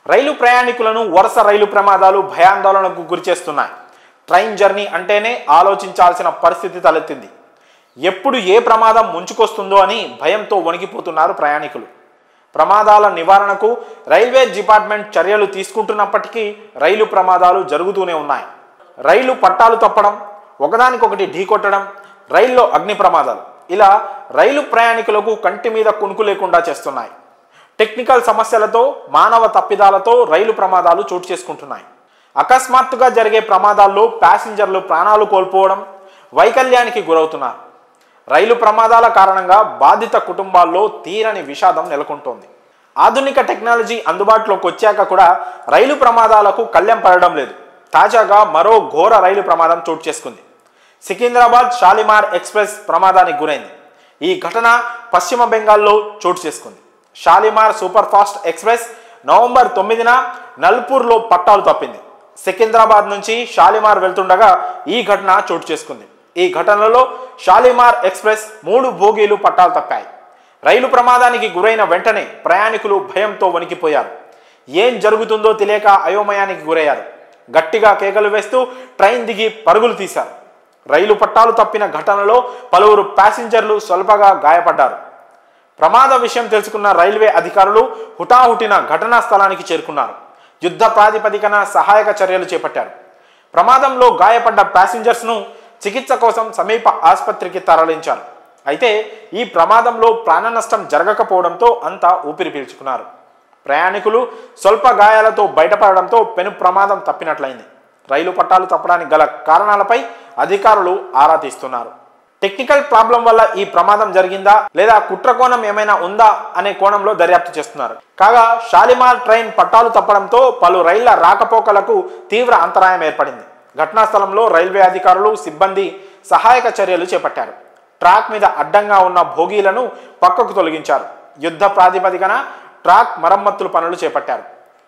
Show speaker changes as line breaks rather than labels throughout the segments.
రైలు ప్రయాణికులను వరుస రైలు ప్రమాదాలు భయాందోళనకు గురిచేస్తున్నాయి ట్రైన్ జర్నీ అంటేనే ఆలోచించాల్సిన పరిస్థితి తలెత్తింది ఎప్పుడు ఏ ప్రమాదం ముంచుకొస్తుందో అని భయంతో వణికిపోతున్నారు ప్రయాణికులు ప్రమాదాల నివారణకు రైల్వే డిపార్ట్మెంట్ చర్యలు తీసుకుంటున్నప్పటికీ రైలు ప్రమాదాలు జరుగుతూనే ఉన్నాయి రైలు పట్టాలు తప్పడం ఒకదానికొకటి ఢీకొట్టడం రైల్లో అగ్ని ప్రమాదాలు ఇలా రైలు ప్రయాణికులకు కంటి మీద కునుకు లేకుండా చేస్తున్నాయి టెక్నికల్ సమస్యలతో మానవ తప్పిదాలతో రైలు ప్రమాదాలు చోటు చేసుకుంటున్నాయి అకస్మాత్తుగా జరిగే ప్రమాదాల్లో ప్యాసింజర్లు ప్రాణాలు కోల్పోవడం వైకల్యానికి గురవుతున్నారు రైలు ప్రమాదాల కారణంగా బాధిత కుటుంబాల్లో తీరని విషాదం నెలకొంటోంది ఆధునిక టెక్నాలజీ అందుబాటులోకి వచ్చాక కూడా రైలు ప్రమాదాలకు కళ్లెం పడడం లేదు తాజాగా మరో ఘోర రైలు ప్రమాదం చోటు చేసుకుంది సికింద్రాబాద్ షాలిమార్ ఎక్స్ప్రెస్ ప్రమాదానికి గురైంది ఈ ఘటన పశ్చిమ బెంగాల్లో చోటు చేసుకుంది Shalimar super fast express November తొమ్మిదిన నల్పూర్లో పట్టాలు తప్పింది సికింద్రాబాద్ నుంచి షాలిమార్ వెళ్తుండగా ఈ ఘటన చోటు చేసుకుంది ఈ ఘటనలో షాలిమార్ ఎక్స్ప్రెస్ మూడు బోగీలు పట్టాలు తప్పాయి రైలు ప్రమాదానికి గురైన వెంటనే ప్రయాణికులు భయంతో వణికిపోయారు ఏం జరుగుతుందో తెలియక అయోమయానికి గురయ్యారు గట్టిగా కేకలు వేస్తూ ట్రైన్ దిగి పరుగులు తీశారు రైలు పట్టాలు తప్పిన ఘటనలో పలువురు ప్యాసింజర్లు స్వల్పగా గాయపడ్డారు ప్రమాద విషయం తెలుసుకున్న రైల్వే అధికారులు హుటాహుటిన ఘటనా స్థలానికి చేరుకున్నారు యుద్ధ ప్రాతిపదికన సహాయక చర్యలు చేపట్టారు ప్రమాదంలో గాయపడ్డ ప్యాసింజర్స్ను చికిత్స కోసం సమీప ఆసుపత్రికి తరలించారు అయితే ఈ ప్రమాదంలో ప్రాణ నష్టం జరగకపోవడంతో అంతా ఊపిరి పీల్చుకున్నారు ప్రయాణికులు స్వల్ప గాయాలతో బయటపడడంతో పెను ప్రమాదం తప్పినట్లయింది రైలు పట్టాలు తప్పడానికి గల కారణాలపై అధికారులు ఆరా తీస్తున్నారు టెక్నికల్ ప్రాబ్లం వల్ల ఈ ప్రమాదం జరిగిందా లేదా కుట్ర కోణం ఏమైనా ఉందా అనే కోణంలో దర్యాప్తు చేస్తున్నారు కాగా షాలిమార్ ట్రైన్ పట్టాలు తప్పడంతో పలు రైళ్ల రాకపోకలకు తీవ్ర అంతరాయం ఏర్పడింది ఘటనా స్థలంలో రైల్వే అధికారులు సిబ్బంది సహాయక చర్యలు చేపట్టారు ట్రాక్ మీద అడ్డంగా ఉన్న భోగీలను పక్కకు తొలగించారు యుద్ధ ప్రాతిపదికన ట్రాక్ మరమ్మతులు పనులు చేపట్టారు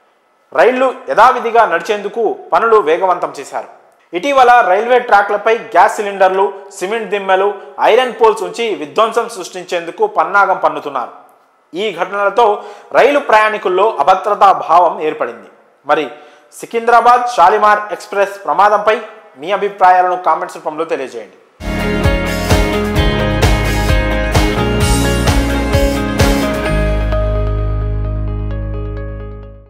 రైళ్లు యథావిధిగా నడిచేందుకు పనులు వేగవంతం చేశారు ఇటీవల రైల్వే ట్రాక్లపై గ్యాస్ సిలిండర్లు సిమెంట్ దిమ్మెలు ఐరన్ పోల్స్ ఉంచి విధ్వంసం సృష్టించేందుకు పన్నాగం పన్నుతున్నారు ఈ ఘటనలతో రైలు ప్రయాణికుల్లో అభద్రతా భావం ఏర్పడింది మరి సికింద్రాబాద్ షాలిమార్ ఎక్స్ప్రెస్ ప్రమాదంపై మీ అభిప్రాయాలను కామెంట్స్ రూపంలో తెలియజేయండి